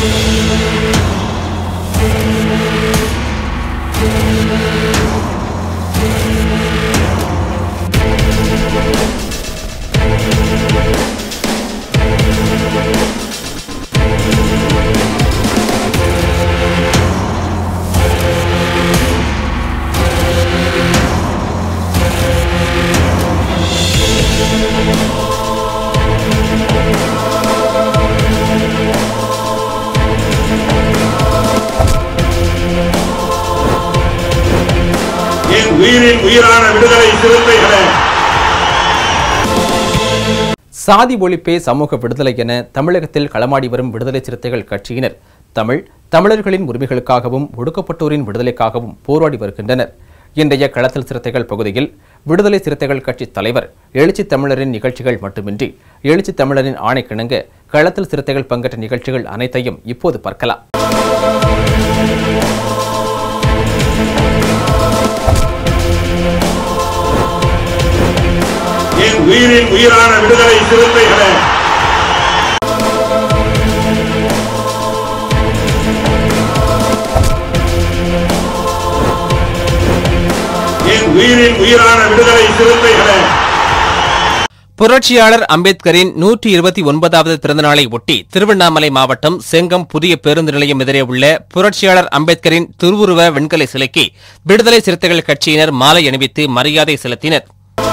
என் உயிரின் உயிரான விடுதலை சிறுத்தைகளே சாதி ஒழிப்பே சமூக விடுதலை என தமிழகத்தில் களமாடி வரும் விடுதலை சிறுத்தைகள் கட்சியினர் தமிழ் தமிழர்களின் உரிமைகளுக்காகவும் ஒடுக்கப்பட்டோரின் விடுதலைக்காகவும் போராடி வருகின்றனர் இன்றைய களத்தில் சிறுத்தைகள் பகுதியில் விடுதலை சிறுத்தைகள் கட்சி தலைவர் எழுச்சி தமிழரின் நிகழ்ச்சிகள் மட்டுமின்றி எழுச்சி தமிழரின் ஆணைக்கிணங்க களத்தில் சிறுத்தைகள் பங்கேற்ற நிகழ்ச்சிகள் அனைத்தையும் இப்போது பார்க்கலாம் என் உயிரின் உயிரான விடுதலை சிறுத்தைகளே என் உயிரின் உயிரான விடுதலை சிறுத்தைகளே புரட்சியாளர் அம்பேத்கரின் நூற்றி இருபத்தி ஒன்பதாவது பிறந்தநாளை ஒட்டி திருவண்ணாமலை மாவட்டம் செங்கம் புதிய பேருந்து நிலையம் எதிரே உள்ள புரட்சியாளர் அம்பேத்கரின் திருவுருவ வெண்கலை சிலைக்கு விடுதலை சிறுத்தைகள் கட்சியினர் மாலை அணிவித்து மரியாதை செலுத்தினர்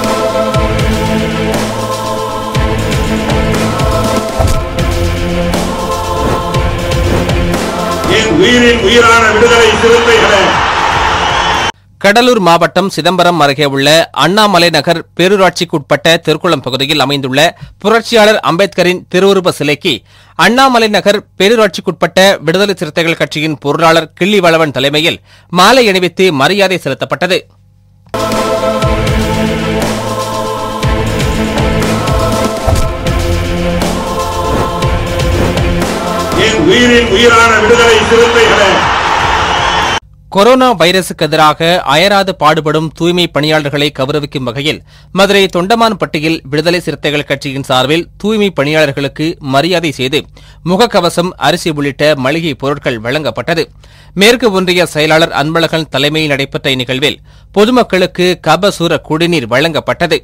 என் உயிரின் உயிரான விடுதலை சிறுத்தைகளே கடலூர் மாவட்டம் சிதம்பரம் அருகே உள்ள அண்ணாமலை நகர் பேரூராட்சிக்குட்பட்ட திருக்குளம் பகுதியில் அமைந்துள்ள புரட்சியாளர் அம்பேத்கரின் திருவுருவ சிலைக்கு அண்ணாமலை நகர் பேரூராட்சிக்குட்பட்ட விடுதலை சிறுத்தைகள் கட்சியின் பொருளாளர் கிள்ளிவளவன் தலைமையில் மாலை அணிவித்து மரியாதை செலுத்தப்பட்டது என் உயிரின் உயிரான விடுதலை சிறுத்தைகளே கொரோனா வைரசுக்கு எதிராக அயராது பாடுபடும் தூய்மை பணியாளர்களை கௌரவிக்கும் வகையில் மதுரை தொண்டமான்பட்டியில் விடுதலை சிறுத்தைகள் கட்சியின் சார்பில் தூய்மை பணியாளர்களுக்கு மரியாதை செய்து முகக்கவசம் அரிசி உள்ளிட்ட மளிகை பொருட்கள் வழங்கப்பட்டது மேற்கு ஒன்றிய செயலாளர் அன்பழகன் தலைமையில் நடைபெற்ற இந்நிகழ்வில் பொதுமக்களுக்கு கபசூர குடிநீர் வழங்கப்பட்டது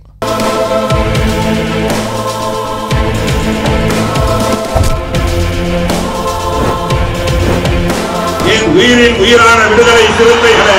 என் உயிரின் உயிரான விடுதலை சிறுத்தைகளே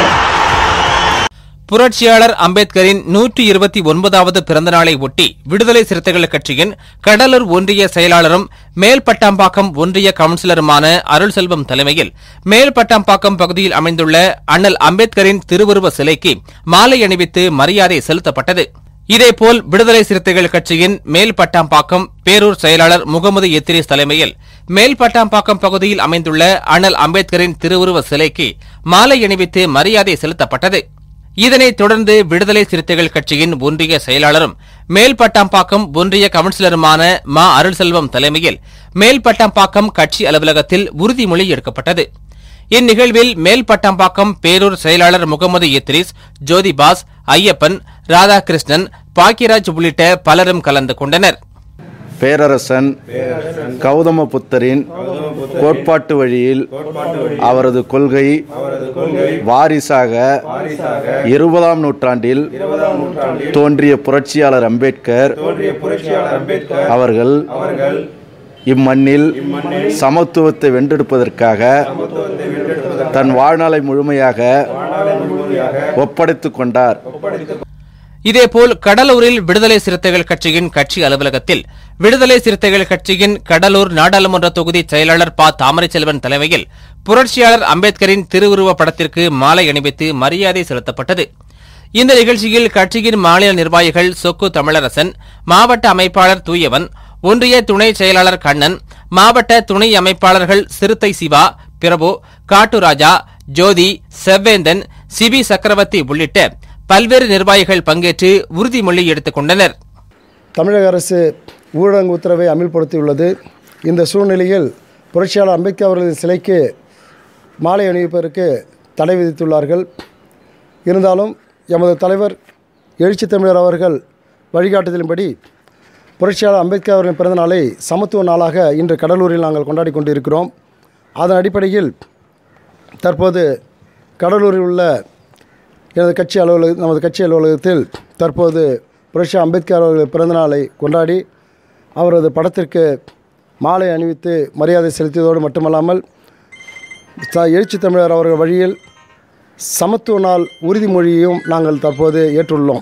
புரட்சியாளர் அம்பேத்கரின் நூற்றி இருபத்தி ஒன்பதாவது பிறந்தநாளை ஒட்டி விடுதலை சிறுத்தைகள் கட்சியின் கடலூர் ஒன்றிய செயலாளரும் மேல்பட்டாம்பாக்கம் ஒன்றிய கவுன்சிலருமான அருள்செல்வம் தலைமையில் மேல்பட்டாம்பாக்கம் பகுதியில் அமைந்துள்ள அண்ணல் அம்பேத்கரின் திருவுருவ சிலைக்கு மாலை அணிவித்து மரியாதை செலுத்தப்பட்டது இதேபோல் விடுதலை சிறுத்தைகள் கட்சியின் மேல்பட்டாம்பாக்கம் பேரூர் செயலாளர் முகமது எத்திரிஸ் தலைமையில் மேல்பட்டாம்பாக்கம் பகுதியில் அமைந்துள்ள அண்ணல் அம்பேத்கரின் திருவுருவ சிலைக்கு மாலை அணிவித்து மரியாதை செலுத்தப்பட்டது இதனைத் தொடர்ந்து விடுதலை சிறுத்தைகள் கட்சியின் ஒன்றிய செயலாளரும் மேல்பட்டாம்பாக்கம் ஒன்றிய கவுன்சிலருமான மா அருள்செல்வம் தலைமையில் மேல்பட்டாம்பாக்கம் கட்சி அலுவலகத்தில் உறுதிமொழி எடுக்கப்பட்டது இந்நிகழ்வில் மேல்பட்டாம்பாக்கம் பேரூர் செயலாளர் முகமது இத்ரிஸ் ஜோதிபாஸ் ஐயப்பன் ராதாகிருஷ்ணன் பாக்கியராஜ் உள்ளிட்ட பலரும் கலந்து கொண்டனர் பேரரசன் கௌதம புத்தரின் கோட்பாட்டு வழியில் அவரது கொள்கை வாரிசாக இருபதாம் நூற்றாண்டில் தோன்றிய புரட்சியாளர் அம்பேத்கர் அவர்கள் இம்மண்ணில் சமத்துவத்தை வென்றெடுப்பதற்காக தன் வாழ்நாளை முழுமையாக ஒப்படைத்துக் கொண்டார் இதேபோல் கடலூரில் விடுதலை சிறுத்தைகள் கட்சியின் கட்சி அலுவலகத்தில் விடுதலை சிறுத்தைகள் கட்சியின் கடலூர் நாடாளுமன்ற தொகுதி செயலாளர் ப தாமரைச்செல்வன் தலைமையில் புரட்சியாளர் அம்பேத்கரின் திருவுருவ படத்திற்கு மாலை அணிவித்து மரியாதை செலுத்தப்பட்டது இந்த நிகழ்ச்சியில் கட்சியின் மாநில நிர்வாகிகள் சொக்கு தமிழரசன் மாவட்ட அமைப்பாளர் தூயவன் ஒன்றிய துணை செயலாளர் கண்ணன் மாவட்ட துணை அமைப்பாளர்கள் சிறுத்தை சிவா பிரபு காட்டுராஜா ஜோதி செவ்வேந்தன் சிபி சக்கரவர்த்தி உள்ளிட்ட பல்வேறு நிர்வாகிகள் பங்கேற்று உறுதிமொழி எடுத்துக் கொண்டனர் தமிழக அரசு ஊரடங்கு உத்தரவை அமல்படுத்தியுள்ளது இந்த சூழ்நிலையில் புரட்சியாளர் அம்பேத்கர் அவர்களின் சிலைக்கு மாலை அணிவிப்பதற்கு தடை விதித்துள்ளார்கள் இருந்தாலும் எமது தலைவர் எழுச்சி தமிழர் அவர்கள் வழிகாட்டுதலின்படி புரட்சியாளர் அம்பேத்கர் அவர்களின் பிறந்த நாளை சமத்துவ நாளாக இன்று கடலூரில் நாங்கள் கொண்டாடி கொண்டிருக்கிறோம் அதன் அடிப்படையில் தற்போது கடலூரில் உள்ள எனது கட்சி அலுவலக நமது கட்சி அலுவலகத்தில் தற்போது புரட்சி அம்பேத்கர் அவர்கள் பிறந்தநாளை கொண்டாடி அவரது படத்திற்கு மாலை அணிவித்து மரியாதை செலுத்தியதோடு மட்டுமல்லாமல் த- எழுச்சி தமிழர் அவர்கள் வழியில் சமத்துவ நாள் உறுதிமொழியையும் நாங்கள் தற்போது ஏற்றுள்ளோம்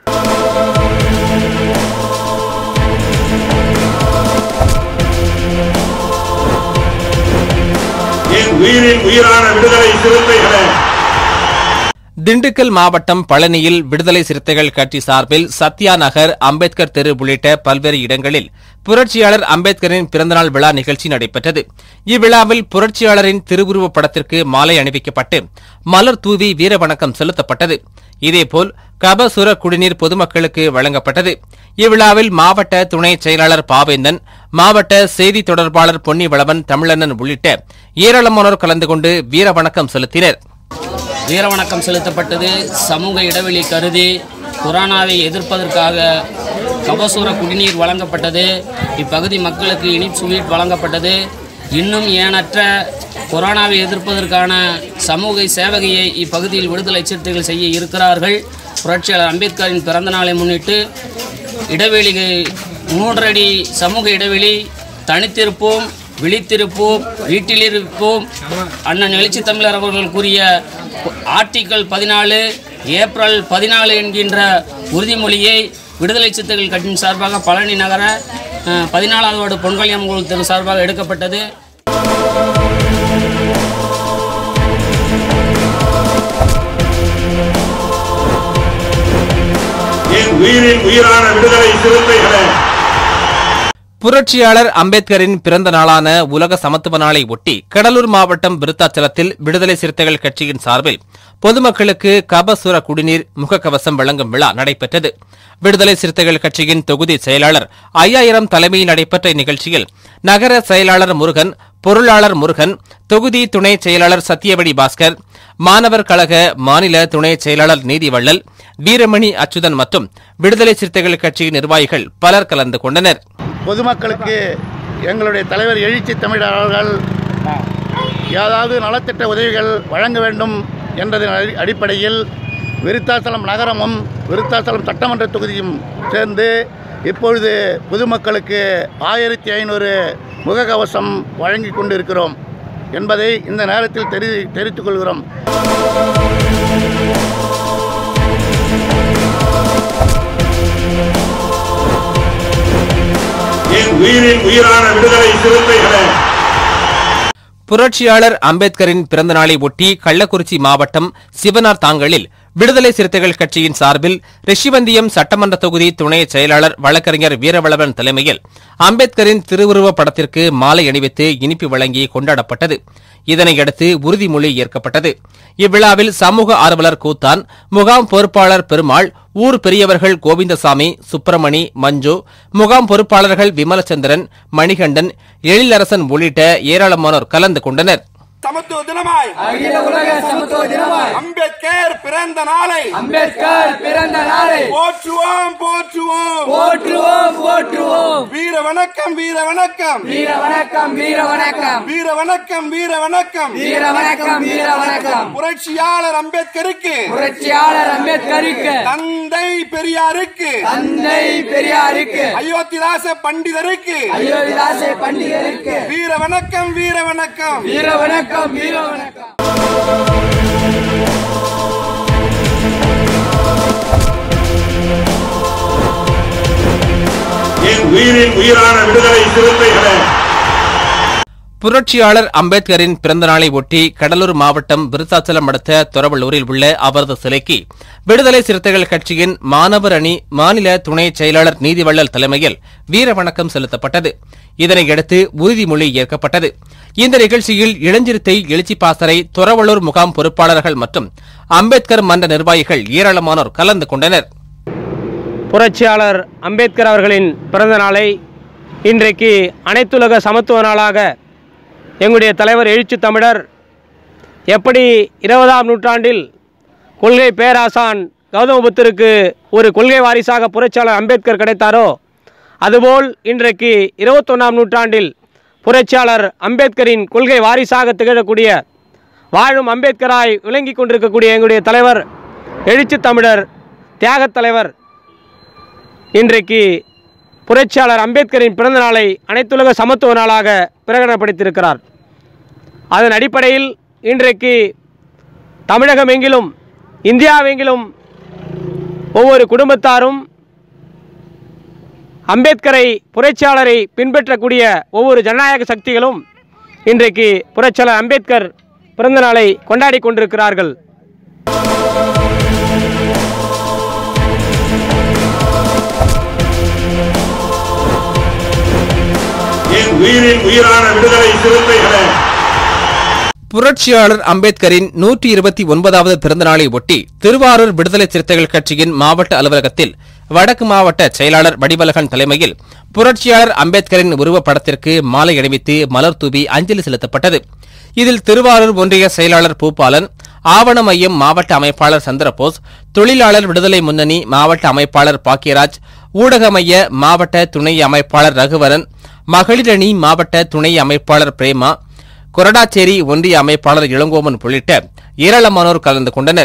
என் உயிரின் உயிரான விடுதலை சிறுத்தைகளே திண்டுக்கல் மாவட்டம் பழனியில் விடுதலை சிறுத்தைகள் கட்சி சார்பில் சத்யா நகர் அம்பேத்கர் தெரு உள்ளிட்ட பல்வேறு இடங்களில் புரட்சியாளர் அம்பேத்கரின் பிறந்தநாள் விழா நிகழ்ச்சி நடைபெற்றது இவ்விழாவில் புரட்சியாளரின் திருவுருவப் படத்திற்கு மாலை அணிவிக்கப்பட்டு மலர் தூவி வீரவணக்கம் செலுத்தப்பட்டது இதேபோல் கபசுர குடிநீர் பொதுமக்களுக்கு வழங்கப்பட்டது இவ்விழாவில் மாவட்ட துணை செயலாளர் பாவேந்தன் மாவட்ட செய்தி தொடர்பாளர் பொன்னிவளவன் தமிழண்ணன் உள்ளிட்ட ஏராளமானோர் கலந்து கொண்டு வீரவணக்கம் செலுத்தினர் வீரவணக்கம் செலுத்தப்பட்டது சமூக இடைவெளி கருதி கொரோனாவை எதிர்ப்பதற்காக கபசூர குடிநீர் வழங்கப்பட்டது இப்பகுதி மக்களுக்கு இனிப் ஸ்வீட் வழங்கப்பட்டது இன்னும் ஏனற்ற கொரோனாவை எதிர்ப்பதற்கான சமூக சேவகையை இப்பகுதியில் விடுதலை சிறுத்தைகள் செய்ய இருக்கிறார்கள் புரட்சியாளர் அம்பேத்கரின் பிறந்த நாளை முன்னிட்டு இடைவெளி மூன்றடி சமூக இடைவெளி தனித்திருப்போம் விழித்திருப்போம் வீட்டிலிருப்போம் அண்ணன் எழுச்சி தமிழர் அவர்கள் கூறிய ஆர்டிக்கல் பதினாலு ஏப்ரல் பதினாலு என்கின்ற உறுதிமொழியை விடுதலை சிறுத்தைகள் கட்சியின் சார்பாக பழனி நகர அஹ், பதினாலாவது வார்டு பொன்கல்யாம் கோவில் தெரு சார்பாக எடுக்கப்பட்டது என் உயிரின் உயிரான விடுதலை சிறுத்தைகளே புரட்சியாளர் அம்பேத்கரின் பிறந்த நாளான உலக சமத்துவ நாளை ஒட்டி கடலூர் மாவட்டம் விருத்தாச்சலத்தில் விடுதலை சிறுத்தைகள் கட்சியின் சார்பில் பொதுமக்களுக்கு கபசுர குடிநீர் முகக்கவசம் வழங்கும் விழா நடைபெற்றது விடுதலை சிறுத்தைகள் கட்சியின் தொகுதி செயலாளர் ஐயாயிரம் தலைமையில் நடைபெற்ற இந்நிகழ்ச்சியில் நகர செயலாளர் முருகன் பொருளாளர் முருகன் தொகுதி துணை செயலாளர் சத்தியவடி பாஸ்கர் மாணவர் கழக மாநில துணை செயலாளர் நீதிவள்ளல் வீரமணி அச்சுதன் மற்றும் விடுதலை சிறுத்தைகள் கட்சியின் நிர்வாகிகள் பலர் கலந்து கொண்டனர் பொதுமக்களுக்கு எங்களுடைய தலைவர் எழுச்சி தமிழர் அவர்கள் ஏதாவது நலத்திட்ட உதவிகள் வழங்க வேண்டும் என்றதன் அடி- அடிப்படையில் விருத்தாசலம் நகரமும் விருத்தாசலம் சட்டமன்ற தொகுதியும் சேர்ந்து இப்பொழுது பொதுமக்களுக்கு ஆயிரத்தி ஐநூறு முகக்கவசம் வழங்கி கொண்டிருக்கிறோம் என்பதை இந்த நேரத்தில் தெரி தெரிவித்துக் கொள்கிறோம் என் உயிரின் உயிரான விடுதலை சிறுத்தைகளே புரட்சியாளர் அம்பேத்கரின் பிறந்த நாளை ஒட்டி கள்ளக்குறிச்சி மாவட்டம் சிவனார் தாங்கலில் விடுதலை சிறுத்தைகள் கட்சியின் சார்பில் ரிஷிவந்தியம் சட்டமன்ற தொகுதி துணை செயலாளர் வழக்கறிஞர் வீரவளவன் தலைமையில் அம்பேத்கரின் திருவுருவப் படத்திற்கு மாலை அணிவித்து இனிப்பு வழங்கி கொண்டாடப்பட்டது இதனையடுத்து உறுதிமொழி ஏற்கப்பட்டது இவ்விழாவில் சமூக ஆர்வலர் கூத்தான் முகாம் பொறுப்பாளர் பெருமாள் ஊர் பெரியவர்கள் கோவிந்தசாமி சுப்பிரமணி மஞ்சு முகாம் பொறுப்பாளர்கள் விமலச்சந்திரன் மணிகண்டன் எழிலரசன் உள்ளிட்ட ஏராளமானோர் கலந்து கொண்டனர் சமத்துவ தினமாய் அகில உலக சமத்துவ தினமாய் அம்பேத்கர் பிறந்த நாளை அம்பேத்கர் பிறந்த நாளை போற்றுவோம் போற்றுவோம் போற்றுவோம் போற்றுவோம் வீர வணக்கம் வீர வணக்கம் வீர வணக்கம் வீர வணக்கம் வீர வணக்கம் வீர வணக்கம் வீர வணக்கம் வீர வணக்கம் புரட்சியாளர் அம்பேத்கருக்கு புரட்சியாளர் அம்பேத்கருக்கு தந்தை பெரியாருக்கு தந்தை பெரியாருக்கு அயோத்திதாச பண்டிதருக்கு அயோத்திதாச பண்டிதருக்கு வீர வணக்கம் வீர வணக்கம் வீர வணக்கம் வீர வணக்கம் என் உயிரின் உயிரான விடுதலை சிறுத்தைகளே புரட்சியாளர் அம்பேத்கரின் பிறந்த நாளை ஒட்டி கடலூர் மாவட்டம் விருத்தாச்சலம் அடுத்த தொரவள்ளூரில் உள்ள அவரது சிலைக்கு விடுதலை சிறுத்தைகள் கட்சியின் மாணவர் அணி மாநில துணை செயலாளர் நீதிவள்ளல் தலைமையில் வீர வணக்கம் செலுத்தப்பட்டது இதனையடுத்து உறுதிமொழி ஏற்கப்பட்டது இந்த நிகழ்ச்சியில் இளஞ்சிறுத்தை எழுச்சி பாசறை தொரவள்ளூர் முகாம் பொறுப்பாளர்கள் மற்றும் அம்பேத்கர் மன்ற நிர்வாகிகள் ஏராளமானோர் கலந்து கொண்டனர் புரட்சியாளர் அம்பேத்கர் அவர்களின் பிறந்த நாளை இன்றைக்கு அனைத்துலக சமத்துவ நாளாக எங்களுடைய தலைவர் எழுச்சி தமிழர் எப்படி இருபதாம் நூற்றாண்டில் கொள்கை பேராசான் கௌதம புத்தருக்கு ஒரு கொள்கை வாரிசாக புரட்சியாளர் அம்பேத்கர் கிடைத்தாரோ அதுபோல் இன்றைக்கு இருபத்தொன்னாம் நூற்றாண்டில் புரட்சியாளர் அம்பேத்கரின் கொள்கை வாரிசாக திகழக்கூடிய வாழும் அம்பேத்கராய் விளங்கி கொண்டிருக்கக்கூடிய எங்களுடைய தலைவர் எழுச்சித் தமிழர் தியாகத் தலைவர் இன்றைக்கு புரட்சியாளர் அம்பேத்கரின் பிறந்த நாளை அனைத்துலக சமத்துவ நாளாக பிரகடனப்படுத்தியிருக்கிறார் அதன் அடிப்படையில் இன்றைக்கு தமிழகம் எங்கிலும் இந்தியாவெங்கிலும் ஒவ்வொரு குடும்பத்தாரும் அம்பேத்கரை புரட்சியாளரை பின்பற்றக்கூடிய ஒவ்வொரு ஜனநாயக சக்திகளும் இன்றைக்கு புரட்சியாளர் அம்பேத்கர் பிறந்த நாளை கொண்டாடி கொண்டிருக்கிறார்கள் என் உயிரின் உயிரான விடுதலை சிறுத்தைகளே புரட்சியாளர் அம்பேத்கரின் நூற்றி இருபத்தி ஒன்பதாவது பிறந்த நாளை ஒட்டி திருவாரூர் விடுதலை சிறுத்தைகள் கட்சியின் மாவட்ட அலுவலகத்தில் வடக்கு மாவட்ட செயலாளர் வடிவலகன் தலைமையில் புரட்சியாளர் அம்பேத்கரின் உருவப்படத்திற்கு மாலை அணிவித்து மலர் தூவி அஞ்சலி செலுத்தப்பட்டது இதில் திருவாரூர் ஒன்றிய செயலாளர் பூபாலன் ஆவண மையம் மாவட்ட அமைப்பாளர் சந்திரபோஸ் தொழிலாளர் விடுதலை முன்னணி மாவட்ட அமைப்பாளர் பாக்கியராஜ் ஊடக மைய மாவட்ட துணை அமைப்பாளர் ரகுவரன் மகளிரணி மாவட்ட துணை அமைப்பாளர் பிரேமா கொரடாச்சேரி ஒன்றிய அமைப்பாளர் இளங்கோவன் உள்ளிட்ட ஏராளமானோர் கலந்து கொண்டனர்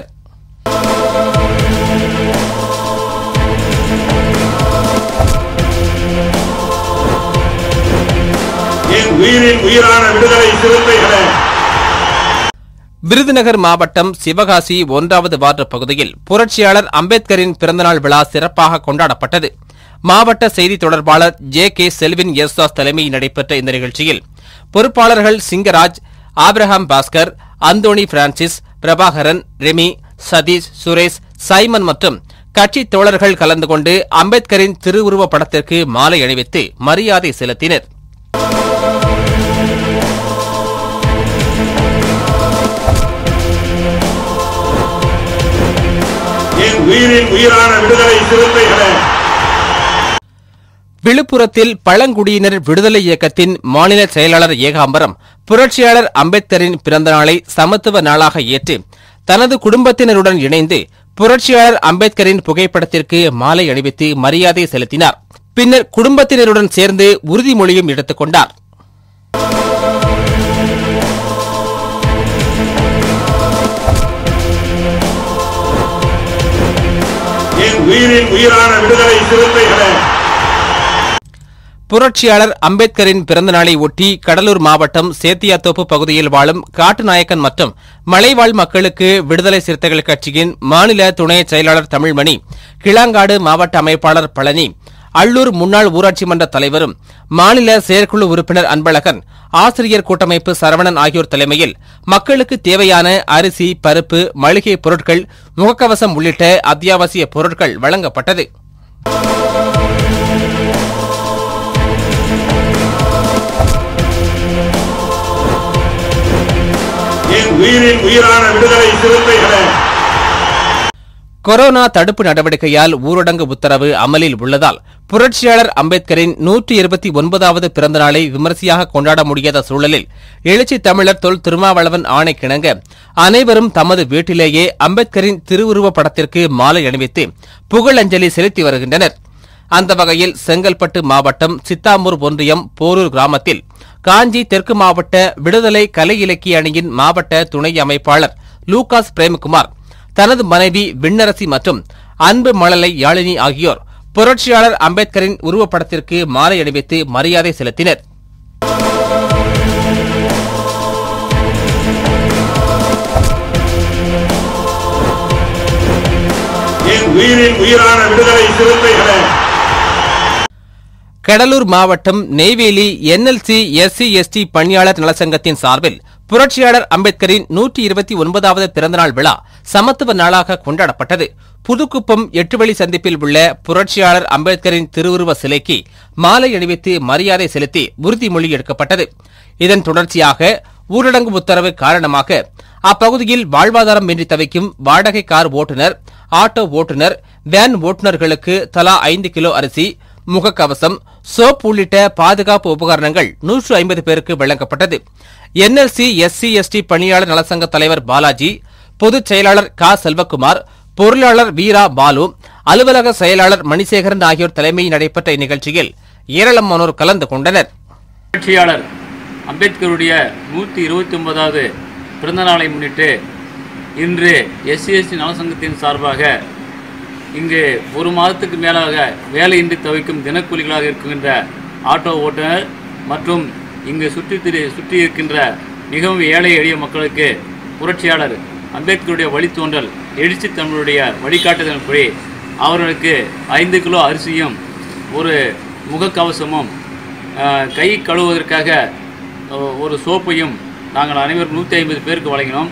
என் உயிரின் உயிரான விடுதலை சிறுத்தைகளே விருதுநகர் மாவட்டம் சிவகாசி ஒன்றாவது வார்டு பகுதியில் புரட்சியாளர் அம்பேத்கரின் பிறந்தநாள் விழா சிறப்பாக கொண்டாடப்பட்டது மாவட்ட செய்தி தொடர்பாளர் ஜே கே செல்வின் யேசுதாஸ் தலைமையில் நடைபெற்ற இந்த நிகழ்ச்சியில் பொறுப்பாளர்கள் Singaraj Abraham Bhaskar Anthony Francis Prabhakaran Remi Sathish Suresh Simon மற்றும் கட்சி தோழர்கள் கலந்து கொண்டு அம்பேத்கரின் திருவுருவப் படத்திற்கு மாலை அணிவித்து மரியாதை செலுத்தினர் என் உயிரின் உயிரான விடுதலை சிறுத்தைகளே விழுப்புரத்தில் பழங்குடியினர் விடுதலை இயக்கத்தின் மாநில செயலாளர் ஏகாம்பரம் புரட்சியாளர் அம்பேத்கரின் பிறந்த நாளை சமத்துவ நாளாக ஏற்று தனது குடும்பத்தினருடன் இணைந்து புரட்சியாளர் அம்பேத்கரின் புகைப்படத்திற்கு மாலை அணிவித்து மரியாதை செலுத்தினார் பின்னர் குடும்பத்தினருடன் சேர்ந்து உறுதிமொழியும் எடுத்துக் கொண்டார் என் உயிரின் உயிரான விடுதலை சிறுத்தைகளே புரட்சியாளர் அம்பேத்கரின் பிறந்த நாளை ஒட்டி கடலூர் மாவட்டம் சேத்தியாத்தோப்பு பகுதியில் வாழும் காட்டுநாயக்கன் மற்றும் மலைவாழ் மக்களுக்கு விடுதலை சிறுத்தைகள் கட்சியின் மாநில துணை செயலாளர் தமிழ்மணி கிளாங்காடு மாவட்ட அமைப்பாளர் பழனி அள்ளூர் முன்னாள் ஊராட்சி மன்ற தலைவரும் மாநில செயற்குழு உறுப்பினர் அன்பழகன் ஆசிரியர் கூட்டமைப்பு சரவணன் ஆகியோர் தலைமையில் மக்களுக்கு தேவையான அரிசி பருப்பு மளிகை பொருட்கள் முகக்கவசம் உள்ளிட்ட அத்தியாவசிய பொருட்கள் வழங்கப்பட்டது என் உயிரின் உயிரான விடுதலை சிறுத்தைகளே கொரோனா தடுப்பு நடவடிக்கையால் ஊரடங்கு உத்தரவு அமலில் உள்ளதால் புரட்சியாளர் அம்பேத்கரின் நூற்றி இருபத்தி ஒன்பதாவது பிறந்த நாளை விமரிசையாக கொண்டாட முடியாத சூழலில் எழுச்சி தமிழர் தொல் திருமாவளவன் ஆணைக்கிணங்க அனைவரும் தமது வீட்டிலேயே அம்பேத்கரின் திருவுருவப் படத்திற்கு மாலை அணிவித்து புகழஞ்சலி செலுத்தி வருகின்றனர் அந்த வகையில் செங்கல்பட்டு மாவட்டம் சித்தாமூர் ஒன்றியம் போரூர் கிராமத்தில் காஞ்சி தெற்கு மாவட்ட விடுதலை கலை இலக்கிய அணியின் மாவட்ட துணை அமைப்பாளர் லூகாஸ் பிரேமகுமார் தனது மனைவி விண்ணரசி மற்றும் அன்பு மழலை யாழினி ஆகியோர் புரட்சியாளர் அம்பேத்கரின் உருவப்படத்திற்கு மாலை அணிவித்து மரியாதை செலுத்தினர் என் உயிரின் உயிரான விடுதலை சிறுத்தைகளே கடலூர் மாவட்டம் நெய்வேலி என்எல்சி எஸ்சி எஸ்டி பணியாளர் நலச்சங்கத்தின் சார்பில் புரட்சியாளர் அம்பேத்கரின் நூற்றி இருபத்தி ஒன்பதாவது பிறந்தநாள் விழா சமத்துவ நாளாக கொண்டாடப்பட்டது புதுக்குப்பம் எட்டுவழி சந்திப்பில் உள்ள புரட்சியாளர் அம்பேத்கரின் திருவுருவ சிலைக்கு மாலை அணிவித்து மரியாதை செலுத்தி உறுதிமொழி எடுக்கப்பட்டது இதன் தொடர்ச்சியாக ஊரடங்கு உத்தரவு காரணமாக அப்பகுதியில் வாழ்வாதாரம் இன்றி தவிக்கும் வாடகை கார் ஓட்டுநர் ஆட்டோ ஓட்டுநர் வேன் ஓட்டுநர்களுக்கு தலா ஐந்து கிலோ அரிசி முகக்கவசம் சோப் உள்ளிட்ட பாதுகாப்பு உபகரணங்கள் நூற்று ஐம்பது பேருக்கு வழங்கப்பட்டது என்எல்சி எஸ்சி எஸ்டி பணியாளர் நலசங்க தலைவர் பாலாஜி பொதுச் செயலாளர் க செல்வகுமார் பொருளாளர் வீரா பாலு அலுவலக செயலாளர் மணிசேகரன் ஆகியோர் தலைமையில் நடைபெற்ற இந்நிகழ்ச்சியில் ஏராளமானோர் கலந்து கொண்டனர் புரட்சியாளர் அம்பேத்கருடைய நூற்றி இருபத்தி ஒன்பதாவது பிறந்த நாளை முன்னிட்டு இன்று எஸ்சி எஸ்டி நலசங்கத்தின் சார்பாக இங்கு ஒரு மாதத்துக்கு மேலாக வேலையின்றி தவிக்கும் தினக்கூலிகளாக இருக்கின்ற ஆட்டோ ஓட்டுநர் மற்றும் இங்கு சுற்றி திரி சுற்றி இருக்கின்ற மிகவும் ஏழை எளிய மக்களுக்கு புரட்சியாளர் அம்பேத்கருடைய வழித்தோன்றல் எழுச்சி தமிழுடைய வழிகாட்டுதலின்படி அவர்களுக்கு ஐந்து கிலோ அரிசியும் ஒரு முகக்கவசமும் அஹ், கை கழுவுவதற்காக அஹ், ஒரு சோப்பையும் நாங்கள் அனைவரும் நூற்றி ஐம்பது பேருக்கு வழங்கினோம்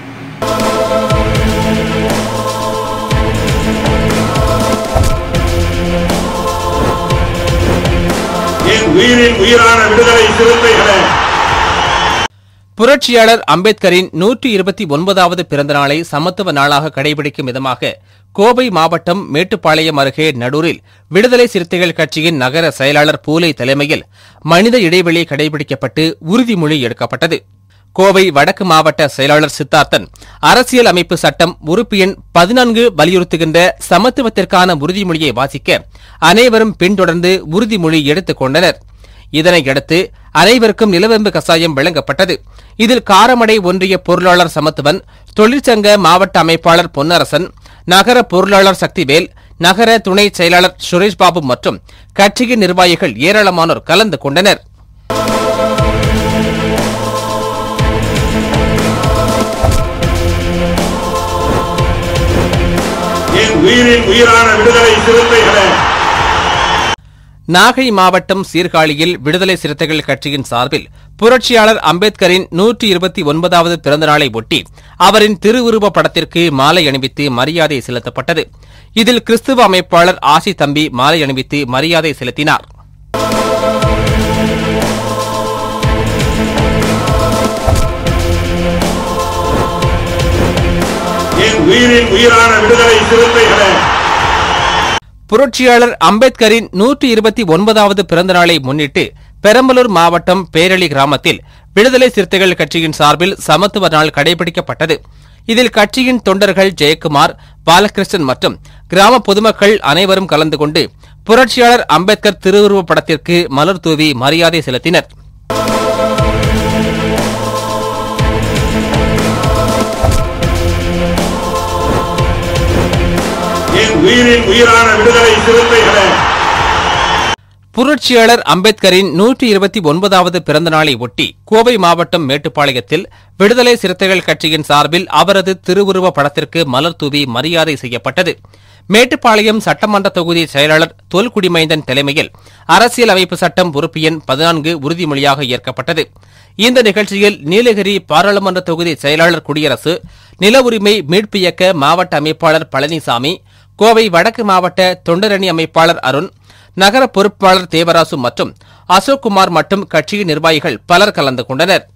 என் உயிரின் உயிரான விடுதலை சிறுத்தைகளே புரட்சியாளர் அம்பேத்கரின் நூற்றி இருபத்தி ஒன்பதாவது பிறந்த நாளை சமத்துவ நாளாக கடைபிடிக்கும் விதமாக கோவை மாவட்டம் மேட்டுப்பாளையம் அருகே நடூரில் விடுதலை சிறுத்தைகள் கட்சியின் நகர செயலாளர் பூலை தலைமையில் மனித இடைவெளி கடைபிடிக்கப்பட்டு உறுதிமொழி எடுக்கப்பட்டது கோவை வடக்கு மாவட்ட செயலாளர் சித்தார்த்தன் அரசியல் அமைப்பு சட்டம் உறுப்பு எண் பதினான்கு வலியுறுத்துகின்ற சமத்துவத்திற்கான உறுதிமொழியை வாசிக்க அனைவரும் பின்தொடர்ந்து உறுதிமொழி எடுத்துக் கொண்டனர் இதனையடுத்து அனைவருக்கும் நிலவேம்பு கசாயம் வழங்கப்பட்டது இதில் காரமடை ஒன்றிய பொருளாளர் சமத்துவன் தொழிற்சங்க மாவட்ட அமைப்பாளர் பொன்னரசன் நகர பொருளாளர் சக்திவேல் நகர துணை செயலாளர் சுரேஷ் பாபு மற்றும் கட்சியின் நிர்வாகிகள் ஏராளமானோர் கலந்து கொண்டனர் என் உயிரின் உயிரான விடுதலை சிறுத்தைகளே நாகை மாவட்டம் சீர்காழியில் விடுதலை சிறுத்தைகள் கட்சியின் சார்பில் புரட்சியாளர் அம்பேத்கரின் நூற்றி இருபத்தி ஒன்பதாவது பிறந்த நாளை ஒட்டி அவரின் திருவுருவ படத்திற்கு மாலை அணிவித்து மரியாதை செலுத்தப்பட்டது இதில் கிறிஸ்துவ அமைப்பாளர் ஆசி தம்பி மாலை அணிவித்து மரியாதை செலுத்தினார் என் உயிரின் உயிரான விடுதலை சிறுத்தைகளே புரட்சியாளர் அம்பேத்கரின் நூற்றி இருபத்தி ஒன்பதாவது பிறந்த நாளை முன்னிட்டு பெரம்பலூர் மாவட்டம் பேரளி கிராமத்தில் விடுதலை சிறுத்தைகள் கட்சியின் சார்பில் சமத்துவ நாள் கடைபிடிக்கப்பட்டது இதில் கட்சியின் தொண்டர்கள் ஜெயக்குமார் பாலகிருஷ்ணன் மற்றும் கிராம பொதுமக்கள் அனைவரும் கலந்து கொண்டு புரட்சியாளர் அம்பேத்கர் திருவுருவப் படத்திற்கு மலர் தூவி மரியாதை செலுத்தினர் என் உயிரின் உயிரான விடுதலை சிறுத்தைகளே புரட்சியாளர் அம்பேத்கரின் நூற்றி இருபத்தி ஒன்பதாவது பிறந்த நாளை ஒட்டி கோவை மாவட்டம் மேட்டுப்பாளையத்தில் விடுதலை சிறுத்தைகள் கட்சியின் சார்பில் அவரது திருவுருவ படத்திற்கு மலர் தூவி மரியாதை செய்யப்பட்டது மேட்டுப்பாளையம் சட்டமன்ற தொகுதி செயலாளர் தொல்குடிமைந்தன் தலைமையில் அரசியல் அமைப்பு சட்டம் உறுப்பு எண் பதினான்கு உறுதிமொழியாக ஏற்கப்பட்டது இந்த நிகழ்ச்சியில் நீலகிரி பாராளுமன்ற தொகுதி செயலாளர் குடியரசு நில உரிமை மீட்பு இயக்க மாவட்ட அமைப்பாளர் பழனிசாமி கோவை வடக்கு மாவட்ட தொண்டரணி அமைப்பாளர் அருண் நகர பொறுப்பாளர் தேவராசு மற்றும் அசோக் குமார் மற்றும் கட்சியின் நிர்வாகிகள் பலர் கலந்து கொண்டனர்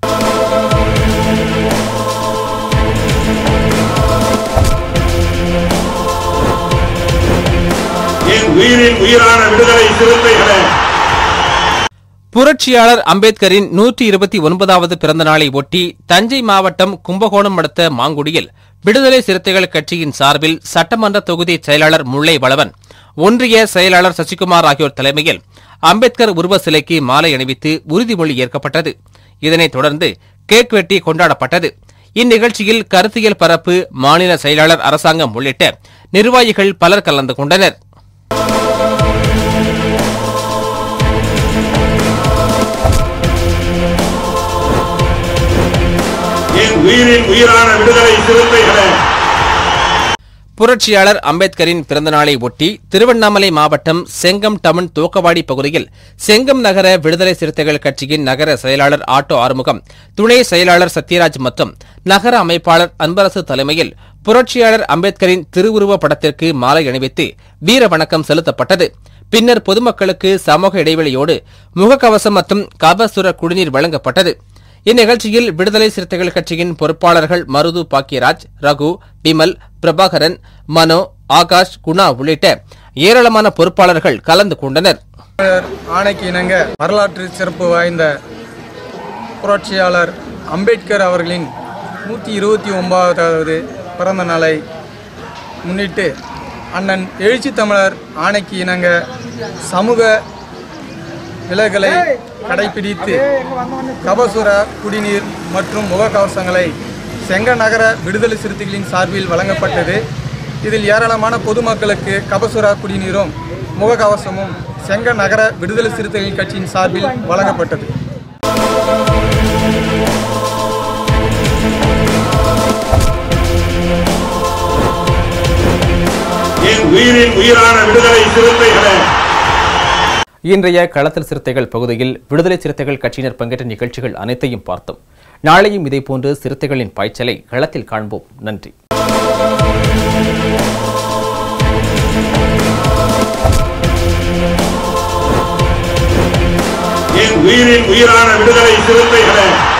என் உயிரின் உயிரான விடுதலை சிறுத்தைகளே புரட்சியாளர் அம்பேத்கரின் நூற்றி இருபத்தி ஒன்பதாவது பிறந்த நாளை ஒட்டி தஞ்சை மாவட்டம் கும்பகோணம் அடுத்த மாங்குடியில் விடுதலை சிறுத்தைகள் கட்சியின் சார்பில் சட்டமன்ற தொகுதி செயலாளர் முல்லை வளவன் ஒன்றிய செயலாளர் சசிகுமார் ஆகியோர் தலைமையில் அம்பேத்கர் உருவ சிலைக்கு மாலை அணிவித்து உறுதிமொழி ஏற்கப்பட்டது இதனைத் தொடர்ந்து கேக் வெட்டி கொண்டாடப்பட்டது இந்நிகழ்ச்சியில் கருத்தியல் பரப்பு மாநில செயலாளர் அரசாங்கம் உள்ளிட்ட நிர்வாகிகள் பலர் கலந்து கொண்டனர் என் உயிரின் உயிரான விடுதலை சிறுத்தைகளே புரட்சியாளர் அம்பேத்கரின் பிறந்த நாளை ஒட்டி திருவண்ணாமலை மாவட்டம் செங்கம் டவுன் தோக்கவாடி பகுதியில் செங்கம் நகர விடுதலை சிறுத்தைகள் கட்சியின் நகர செயலாளர் ஆட்டோ ஆறுமுகம் துணை செயலாளர் சத்யராஜ் மற்றும் நகர அமைப்பாளர் அன்பரசு தலைமையில் புரட்சியாளர் அம்பேத்கரின் திருவுருவ படத்திற்கு மாலை அணிவித்து வீர வணக்கம் செலுத்தப்பட்டது பின்னர் பொதுமக்களுக்கு சமூக இடைவெளியோடு முகக்கவசம் மற்றும் கபசுர குடிநீர் வழங்கப்பட்டது இந்நிகழ்ச்சியில் விடுதலை சிறுத்தைகள் கட்சியின் பொறுப்பாளர்கள் மருது பாக்கியராஜ் ரகு விமல் பிரபாகரன் மனோ ஆகாஷ் குணா உள்ளிட்ட ஏராளமான பொறுப்பாளர்கள் கலந்து கொண்டனர் ஆணைக்கு இணங்க வரலாற்று சிறப்பு வாய்ந்த புரட்சியாளர் அம்பேத்கர் அவர்களின் நூற்றி இருபத்தி ஒன்பதாவது பிறந்த நாளை முன்னிட்டு அண்ணன் எழுச்சி தமிழர் ஆணைக்கு இணங்க சமூக விலகலை கடைபிடித்து கபசுர குடிநீர் மற்றும் முகக்கவசங்களை செங்க நகர விடுதலை சிறுத்தைகளின் சார்பில் வழங்கப்பட்டது இதில் ஏராளமான பொதுமக்களுக்கு கபசுர குடிநீரும் முகக்கவசமும் செங்க நகர விடுதலை சிறுத்தைகள் கட்சியின் சார்பில் வழங்கப்பட்டது என் உயிரின் உயிரான விடுதலை சிறுத்தைகளே இன்றைய களத்தில் சிறுத்தைகள் பகுதியில் விடுதலை சிறுத்தைகள் கட்சியினர் பங்கேற்ற நிகழ்ச்சிகள் அனைத்தையும் பார்த்தோம் நாளையும் இதேபோன்று சிறுத்தைகளின் பாய்ச்சலை களத்தில் காண்போம் நன்றி என் உயிரின் உயிரான விடுதலை சிறுத்தைகளே